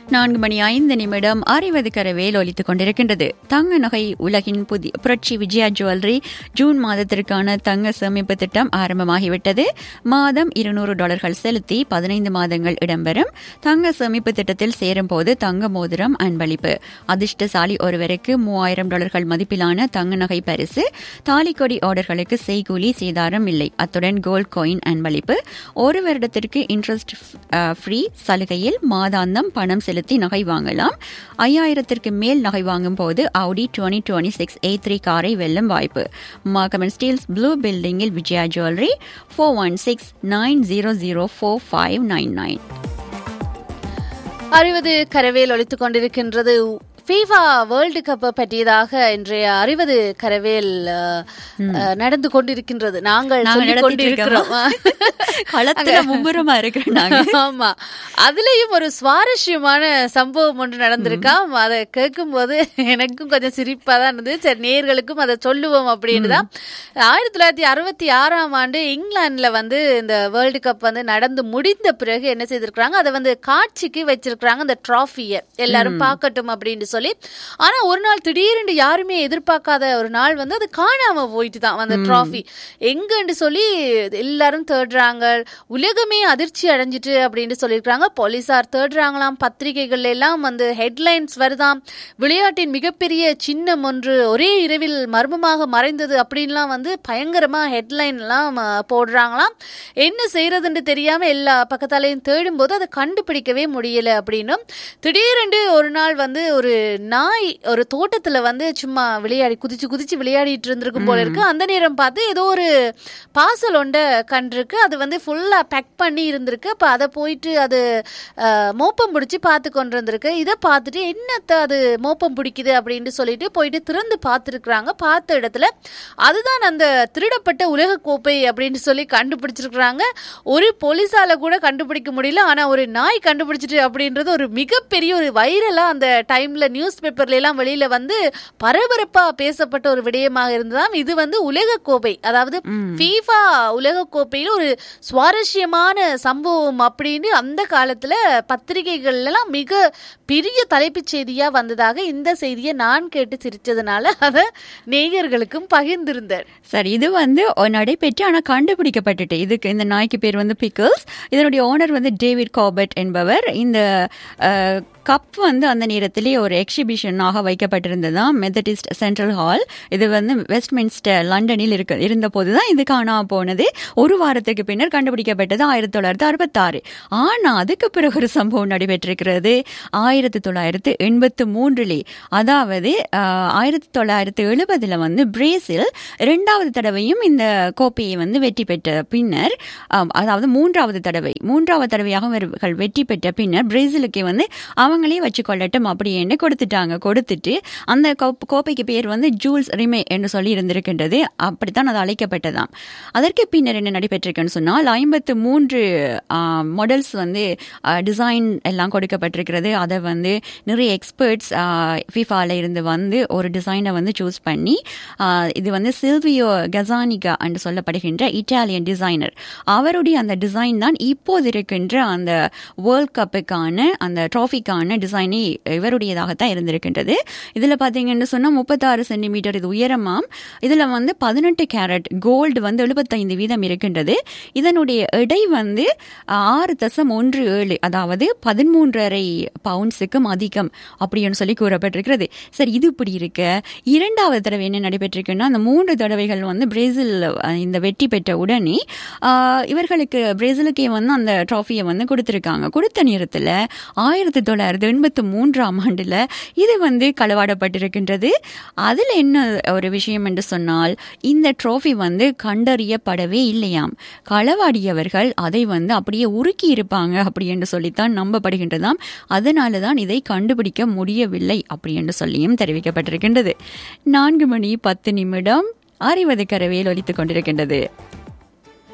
நான்கு மணி ஐந்து நிமிடம் அறிவது கரவேல் ஒலித்துக் கொண்டிருக்கின்றது தங்க நகை உலகின் புதிய புரட்சி விஜயா ஜுவல்லரி ஜூன் மாதத்திற்கான தங்க சேமிப்பு திட்டம் ஆரம்பமாகிவிட்டது மாதம் இருநூறு டாலர்கள் செலுத்தி பதினைந்து மாதங்கள் இடம்பெறும் தங்க சேமிப்பு திட்டத்தில் சேரும்போது தங்க மோதிரம் அன்பளிப்பு அதிர்ஷ்டசாலி ஒருவருக்கு மூவாயிரம் டாலர்கள் மதிப்பிலான தங்க நகை பரிசு தாலிக்கொடி ஆர்டர்களுக்கு செய்கூலி சேதாரம் இல்லை அத்துடன் கோல்ட் காயின் அன்பளிப்பு ஒரு வருடத்திற்கு இன்ட்ரெஸ்ட் ஃப்ரீ சலுகையில் மாதாந்தம் பணம் செலுத்தி நகை வாங்கலாம் ஐயாயிரத்திற்கு மேல் நகை வாங்கும் போது Audi twenty twenty six A three காரை வெல்லும் வாய்ப்பு மார்க்கமன் ஸ்டீல்ஸ் ப்ளூ பில்டிங்கில் Vijaya jewellery four one six nine zero zero four five nine nine அறிவது கரவேல் ஒழித்துக் கொண்டிருக்கின்றது ஃபீஃபா வேர்ல்டு கப் பற்றியதாக இன்றைய அறிவது கரவேல் அஹ், அஹ், நடந்து கொண்டிருக்கின்றது நாங்கள் நாங்க சொல்லிக் நடத்திட்டு கொண்டிருக்கிறோம் களத்துல மும்முரமா இருக்கிறோம் நாங்க ஆமா அதுலயும் ஒரு சுவாரஸ்யமான சம்பவம் ஒன்று நடந்திருக்காம் அதை கேட்கும்போது எனக்கும் கொஞ்சம் சிரிப்பா தான் இருந்தது சரி நேர்களுக்கும் அதை சொல்லுவோம் அப்படின்னு தான் ஆயிரத்தி தொள்ளாயிரத்தி அறுபத்தி ஆறாம் ஆண்டு இங்கிலாந்துல வந்து இந்த வேர்ல்டு கப் வந்து நடந்து முடிந்த பிறகு என்ன செய்திருக்கிறாங்க அதை வந்து காட்சிக்கு வச்சிருக்கிறாங்க அந்த ட்ராஃபியை எல்லாரும் பார்க்கட்டும் அப்படின்னு சொல்லி ஆனா ஒரு நாள் திடீர்னு யாருமே எதிர்பார்க்காத ஒரு நாள் வந்து அது காணாம போயிட்டு தான் அந்த ட்ராஃபி எங்கன்னு சொல்லி எல்லாரும் தேடுறாங்க உலகமே அதிர்ச்சி அடைஞ்சிட்டு அப்படின்னு சொல்லியிருக்காங்க போலீசார் தேடுறாங்களாம் பத்திரிகைகள் எல்லாம் வந்து ஹெட்லைன்ஸ் வருதாம் விளையாட்டின் மிகப்பெரிய சின்னம் ஒன்று ஒரே இரவில் மர்மமாக மறைந்தது அப்படின்லாம் வந்து பயங்கரமா ஹெட்லைன் எல்லாம் அஹ், போடுறாங்களாம் என்ன செய்யறதுன்னு தெரியாம எல்லா பக்கத்தாலையும் தேடும்போது அதை கண்டுபிடிக்கவே முடியல அப்படின்னும் திடீரென்று ஒரு நாள் வந்து ஒரு நாய் ஒரு தோட்டத்துல வந்து சும்மா விளையாடி குதிச்சு குதிச்சு விளையாடிட்டு இருந்திருக்கும் போல இருக்கு அந்த நேரம் பார்த்து ஏதோ ஒரு பாசல் ஒண்ட கண்டிருக்கு அது வந்து ஃபுல்லா பேக் பண்ணி இருந்திருக்கு அப்ப அதை போயிட்டு அது அஹ், மோப்பம் பிடிச்சி பார்த்து கொண்டு இருந்திருக்கு இதை பார்த்துட்டு என்னத்த அது மோப்பம் பிடிக்குது அப்படின்னு சொல்லிட்டு போயிட்டு திறந்து பார்த்துருக்குறாங்க பார்த்த இடத்துல அதுதான் அந்த திருடப்பட்ட உலக கோப்பை அப்படின்னு சொல்லி கண்டுபிடிச்சிருக்கிறாங்க ஒரு போலீஸால கூட கண்டுபிடிக்க முடியல ஆனா ஒரு நாய் கண்டுபிடிச்சிட்டு அப்படின்றது ஒரு மிகப்பெரிய ஒரு வைரலா அந்த டைம்ல நியூஸ் பேப்பர்ல எல்லாம் வெளியில வந்து பரபரப்பா பேசப்பட்ட ஒரு விடயமாக இருந்ததாம் இது வந்து உலக கோப்பை அதாவது ஃபீஃபா உலக கோப்பையில ஒரு சுவாரஸ்யமான சம்பவம் அப்படின்னு அந்த காலத்துல பத்திரிகைகள் எல்லாம் மிக பெரிய தலைப்புச் செய்தியா வந்ததாக இந்த செய்தியை நான் கேட்டு சிரிச்சதுனால அதை நேயர்களுக்கும் பகிர்ந்திருந்தேன் சரி இது வந்து ஒ- நடைபெற்று ஆனா கண்டுபிடிக்கப்பட்டுட்டு இதுக்கு இந்த நாய்க்கு பேர் வந்து பிக்கிள்ஸ் இதனுடைய ஓனர் வந்து டேவிட் காபட் என்பவர் இந்த கப் வந்து அந்த நேரத்திலே ஒரு எக்ஸிபிஷனாக வைக்கப்பட்டிருந்ததாம் மெத்தடிஸ்ட் சென்ட்ரல் ஹால் இது வந்து வெஸ்ட்மின்ஸ்டர் லண்டனில் இருக்க இருந்தபோது தான் இது காணாம போனது ஒரு வாரத்துக்கு பின்னர் கண்டுபிடிக்கப்பட்டது ஆயிரத்தி தொள்ளாயிரத்தி அறுபத்தாறு ஆனா அதுக்கு பிறகு ஒரு சம்பவம் நடைபெற்றிருக்கிறது ஆயிரத்தி தொள்ளாயிரத்து எண்பத்து மூன்றிலே அதாவது ஆஹ், ஆயிரத்தி தொள்ளாயிரத்து எழுபதுல வந்து பிரேசில் இரண்டாவது தடவையும் இந்த கோப்பையை வந்து வெற்றி பெற்ற பின்னர் ஆம், அதாவது மூன்றாவது தடவை மூன்றாவது தடவையாக இவர்கள் வெற்றி பெற்ற பின்னர் பிரேசிலுக்கு வந்து அவங்களே வச்சு கொள்ளட்டும் அப்படின்னு கொடுத்துட்டாங்க கொடுத்துட்டு அந்த கோப்- கோப்பைக்கு பேர் வந்து ஜூல்ஸ் ரிமே என்று சொல்லி இருந்திருக்கின்றது அப்படித்தான் அது அழைக்கப்பட்டதாம் அதற்கு பின்னர் என்ன நடைபெற்றிருக்குன்னு சொன்னால் ஐம்பத்து மூன்று மாடல்ஸ் வந்து டிசைன் எல்லாம் கொடுக்கப்பட்டிருக்கிறது அதை வந்து நிறைய எக்ஸ்பர்ட்ஸ் ஃபிஃபால இருந்து வந்து ஒரு டிசைனை வந்து சூஸ் பண்ணி ஆ, இது வந்து சில்வியோ கசானிகா என்று சொல்லப்படுகின்ற இட்டாலியன் டிசைனர் அவருடைய அந்த டிசைன் தான் இப்போது இருக்கின்ற அந்த வேர்ல்ட் கப்புக்கான அந்த ட்ராஃபிக்கான டிசைனே இவருடையதாகத்தான் இருந்திருக்கின்றது இதில் பார்த்தீங்கன்னு சொன்னால் முப்பத்தாறு சென்டிமீட்டர் இது உயரமாம் இதில் வந்து பதினெட்டு கேரட் கோல்டு வந்து எழுபத்தைந்து வீதம் இருக்கின்றது இதனுடைய எடை வந்து ஆறு தசம் ஒன்று ஏழு அதாவது பதிமூன்றரை பவுண்ட்ஸுக்கும் அதிகம் அப்படின்னு சொல்லி கூறப்பட்டிருக்கிறது சரி இது இப்படி இருக்க இரண்டாவது தடவை என்ன நடைபெற்றிருக்குன்னா அந்த மூன்று தடவைகள் வந்து பிரேசில் அஹ், இந்த வெற்றி பெற்ற உடனே ஆஹ், இவர்களுக்கு பிரேசிலுக்கே வந்து அந்த ட்ராஃபியை வந்து கொடுத்துருக்காங்க கொடுத்த நேரத்தில் ஆயிரத்தி தொள்ளாயிரத்தி எண்பத்தி மூன்றாம் ஆண்டில் இது வந்து களவாடப்பட்டிருக்கின்றது அதில் என்ன ஒரு விஷயம் என்று சொன்னால் இந்த ட்ரோஃபி வந்து கண்டறியப்படவே இல்லையாம் களவாடியவர்கள் அதை வந்து அப்படியே உருக்கி இருப்பாங்க அப்படி என்று சொல்லித்தான் நம்பப்படுகின்றதாம் அதனால தான் இதை கண்டுபிடிக்க முடியவில்லை அப்படி என்று சொல்லியும் தெரிவிக்கப்பட்டிருக்கின்றது நான்கு மணி பத்து நிமிடம் அறிவது கரவையில் ஒலித்துக் கொண்டிருக்கின்றது